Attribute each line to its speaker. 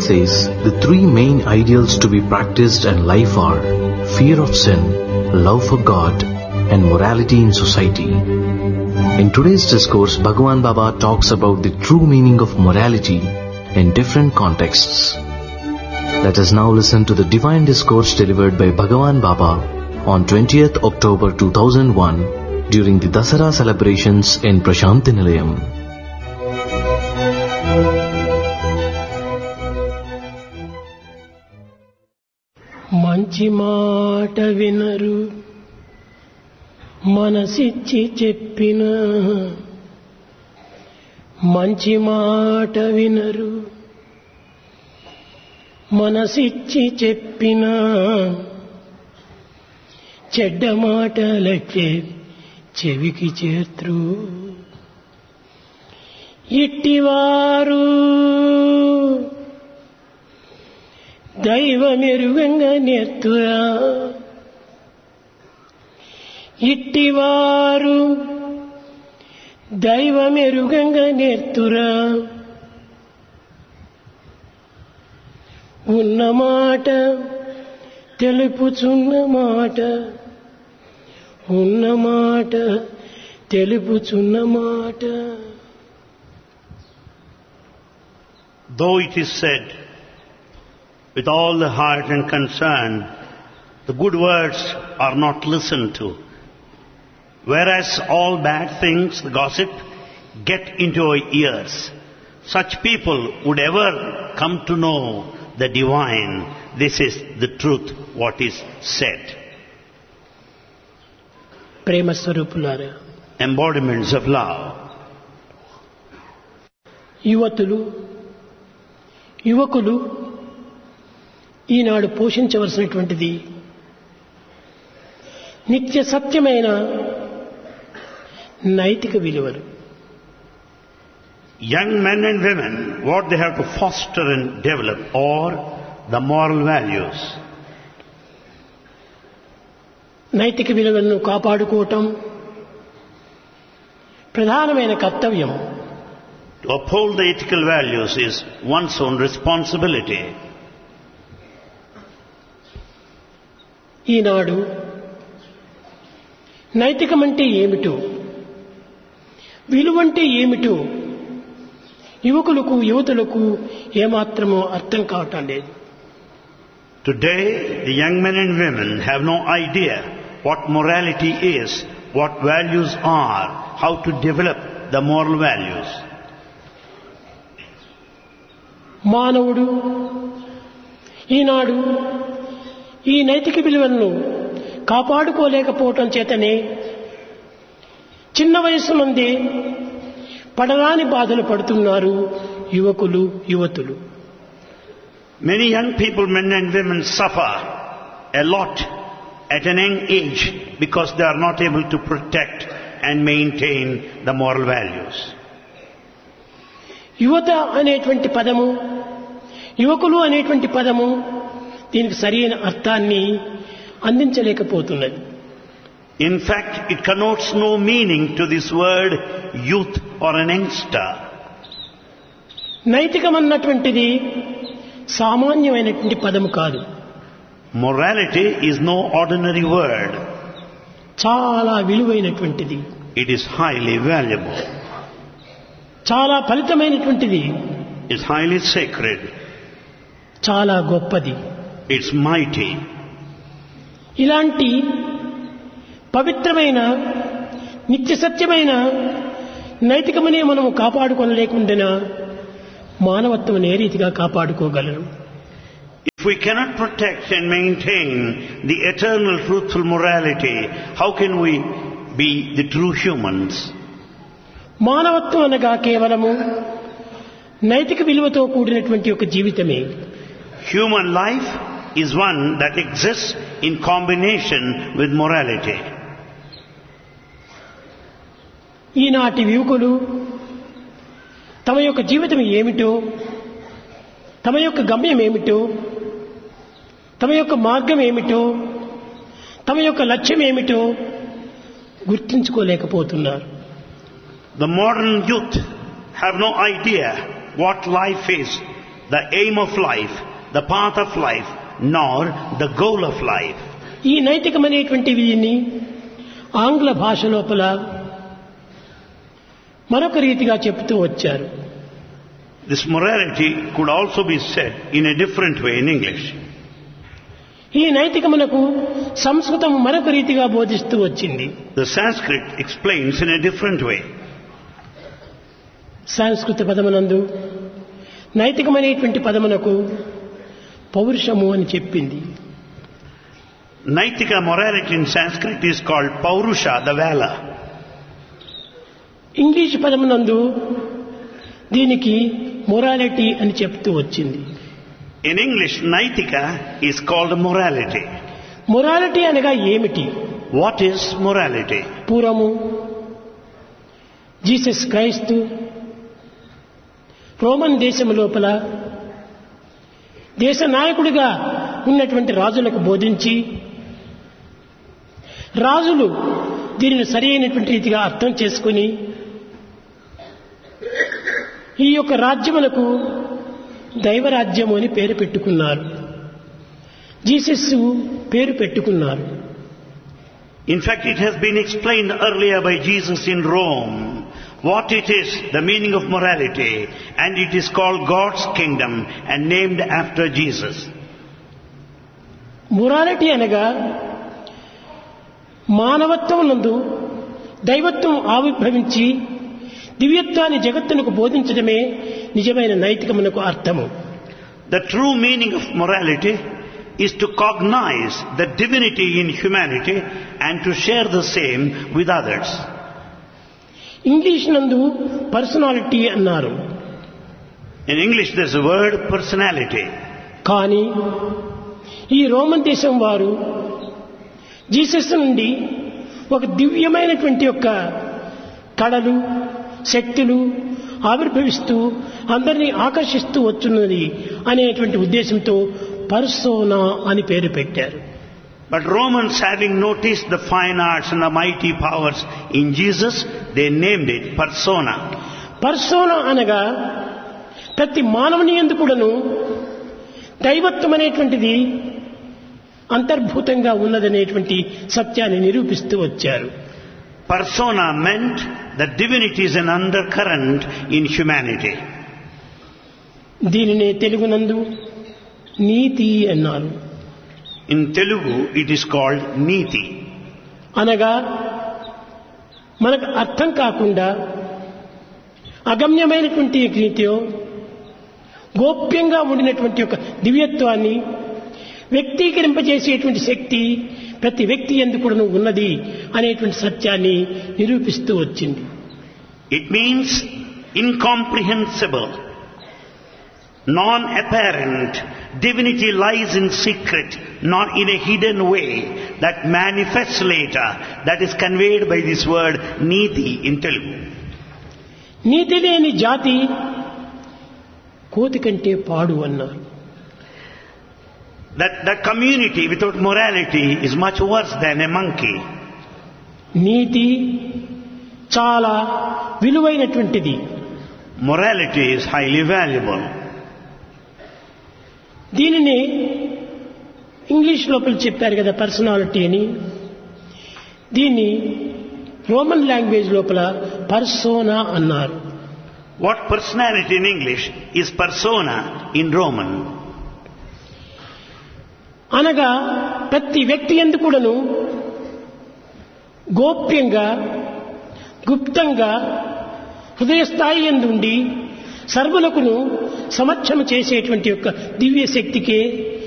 Speaker 1: says the three main ideals to be practiced in life are fear of sin, love for God, and morality in society. In today's discourse, Bhagavan Baba talks about the true meaning of morality in different contexts. Let us now listen to the divine discourse delivered by Bhagavan Baba on 20th October 2001 during the Dasara celebrations in Prashanti Nilayam.
Speaker 2: మంచి మాట వినరు మనసిచ్చి చెప్పిన మంచి మాట వినరు మనసిచ్చి చెప్పిన చెడ్డ మాటలకే చెవికి చేత్రు ఇట్టివారు దైవమెరుగంగా నెత్తురా ఇట్టివారు దైవమెరుగంగా నెత్తురా ఉన్న మాట తెలుపుచున్న మాట ఉన్న మాట తెలుపుచున్న మాట
Speaker 3: Though it is said with all the heart and concern, the good words are not listened to. Whereas all bad things, the gossip, get into our ears. Such people would ever come to know the divine. This is the truth, what is said.
Speaker 2: ప్రేమ స్వరూపులారా
Speaker 3: Embodiments of love.
Speaker 2: యువతులు యువకులు ఈనాడు పోషించవలసినటువంటిది నిత్య సత్యమైన నైతిక విలువలు
Speaker 3: Young men and women, what they have to foster and develop are the moral values.
Speaker 2: నైతిక విలువలను కాపాడుకోవటం ప్రధానమైన కర్తవ్యం
Speaker 3: To uphold the ethical values is one's own responsibility.
Speaker 2: ఈనాడు నైతికమంటే ఏమిటో విలువంటే ఏమిటో యువకులకు యువతులకు ఏమాత్రమో అర్థం కావటం లేదు
Speaker 3: Today, the young men and women have no idea what morality is, what values are, how to develop the moral values.
Speaker 2: మానవుడు ఈనాడు ఈ నైతిక విలువలను కాపాడుకోలేకపోవటం చేతనే చిన్న వయసు నుండి పడరాని బాధలు పడుతున్నారు యువకులు యువతులు
Speaker 3: Many young people, men and women, suffer a lot at an young age because they are not able to protect and maintain the moral values.
Speaker 2: యువత అనేటువంటి పదము యువకులు అనేటువంటి పదము దీనికి సరైన అర్థాన్ని అందించలేకపోతున్నది
Speaker 3: In fact, it connotes no meaning to this word youth or an youngster.
Speaker 2: నైతికమన్నటువంటిది సామాన్యమైనటువంటి పదము కాదు
Speaker 3: Morality is no ordinary word.
Speaker 2: చాలా విలువైనటువంటిది
Speaker 3: It is highly valuable.
Speaker 2: చాలా ఫలితమైనటువంటిది
Speaker 3: It's highly sacred.
Speaker 2: చాలా గొప్పది
Speaker 3: It's mighty.
Speaker 2: ఇలాంటి పవిత్రమైన నిత్య సత్యమైన నైతికమనే మనము కాపాడుకొనలేకుండా మానవత్వం ఏ రీతిగా కాపాడుకోగలరు
Speaker 3: If we cannot protect and maintain the eternal truthful morality, how can we be the true humans?
Speaker 2: మానవత్వం అనగా కేవలము నైతిక విలువతో కూడినటువంటి ఒక జీవితమే
Speaker 3: Human life is one that exists in combination with morality.
Speaker 2: ఈనాటి యువకులు తమ యొక్క జీవితం ఏమిటో తమ యొక్క గమ్యం ఏమిటో తమ యొక్క మార్గం ఏమిటో తమ యొక్క లక్ష్యం ఏమిటో గుర్తించుకోలేకపోతున్నారు
Speaker 3: The modern youth have no idea what life is, the aim of life, the path of life, nor the goal of life.
Speaker 2: ఈ నైతికమైనటువంటి వీటిని ఆంగ్ల భాష లోపల మరొక రీతిగా చెప్తూ వచ్చారు
Speaker 3: This morality could also be said in a different way in English.
Speaker 2: ఈ నైతికమునకు సంస్కృతం మరొక రీతిగా బోధిస్తూ వచ్చింది
Speaker 3: The Sanskrit explains in a different way.
Speaker 2: సంస్కృత పదమునందు నైతికమైనటువంటి పదమునకు పౌరుషము అని చెప్పింది
Speaker 3: Naitika morality in Sanskrit is called Paurusha, the valor.
Speaker 2: English పదమునందు దీనికి మొరాలిటీ అని చెప్తూ వచ్చింది
Speaker 3: In English, Naitika is called morality.
Speaker 2: Morality అనగా ఏమిటి
Speaker 3: What is morality?
Speaker 2: పూర్వము జీసస్ క్రైస్తు రోమన్ దేశం లోపల దేశ నాయకుడిగా ఉన్నటువంటి రాజులకు బోధించి రాజులు దీనిని సరి అయినటువంటి రీతిగా అర్థం చేసుకుని ఈ యొక్క రాజ్యములకు దైవరాజ్యము అని పేరు పెట్టుకున్నారు జీసస్ పేరు పెట్టుకున్నారు
Speaker 3: In fact, it has been explained earlier by Jesus in Rome what it is, the meaning of morality, and it is called God's kingdom and named after Jesus.
Speaker 2: Morality అనగా మానవత్వం నందు దైవత్వం ఆవిర్భవించి దివ్యత్వాన్ని జగత్తునకు బోధించడమే నిజమైన నైతికమునకు అర్థము
Speaker 3: The true meaning of morality is to cognize the divinity in humanity and to share the same with others.
Speaker 2: English నందు personality అన్నారు
Speaker 3: In English, there's a word personality.
Speaker 2: కానీ ఈ రోమన్ దేశం వారు జీసస్ నుండి ఒక దివ్యమైనటువంటి యొక్క కళలు శక్తులు ఆవిర్భవిస్తూ అందరినీ ఆకర్షిస్తూ వచ్చున్నది అనేటువంటి ఉద్దేశంతో పర్సోనా అని పేరు పెట్టారు
Speaker 3: But Romans, having noticed the fine arts and the mighty powers in Jesus, they named it persona.
Speaker 2: Persona అనగా ప్రతి మానవుని ఎందుకుడను దైవత్వం అనేటువంటిది అంతర్భూతంగా ఉన్నదనేటువంటి సత్యాన్ని నిరూపిస్తూ వచ్చారు
Speaker 3: Persona meant that divinity is an undercurrent in humanity.
Speaker 2: దీనినే తెలుగునందు నీతి అన్నారు
Speaker 3: In Telugu, it is called Niti.
Speaker 2: అనగా మనకు అర్థం కాకుండా అగమ్యమైనటువంటి రీతిలో గోప్యంగా ఉండినటువంటి ఒక దివ్యత్వాన్ని వ్యక్తీకరింపజేసేటువంటి శక్తి ప్రతి వ్యక్తి ఎందుకు ఉన్నది అనేటువంటి సత్యాన్ని నిరూపిస్తూ వచ్చింది
Speaker 3: It means incomprehensible, non-apparent. Divinity lies in secret, not in a hidden way that manifests later, that is conveyed by this word Niti in Telugu.
Speaker 2: నీతి లేని జాతి కోతి కంటే పాడు అన్నారు
Speaker 3: That the community without morality is much worse than a monkey.
Speaker 2: నీతి చాలా విలువైనటువంటిది
Speaker 3: Morality is highly valuable.
Speaker 2: దీనిని ఇంగ్లీష్ లోపల చెప్పారు కదా పర్సనాలిటీ అని దీన్ని రోమన్ లాంగ్వేజ్ లోపల పర్సోనా అన్నారు
Speaker 3: What personality in English is persona in Roman?
Speaker 2: అనగా ప్రతి వ్యక్తి ఎందుకు కూడాను గోప్యంగా గుప్తంగా హృదయస్థాయి ఎందుండి సర్వులకును సమక్షము చేసేటువంటి యొక్క దివ్య శక్తికే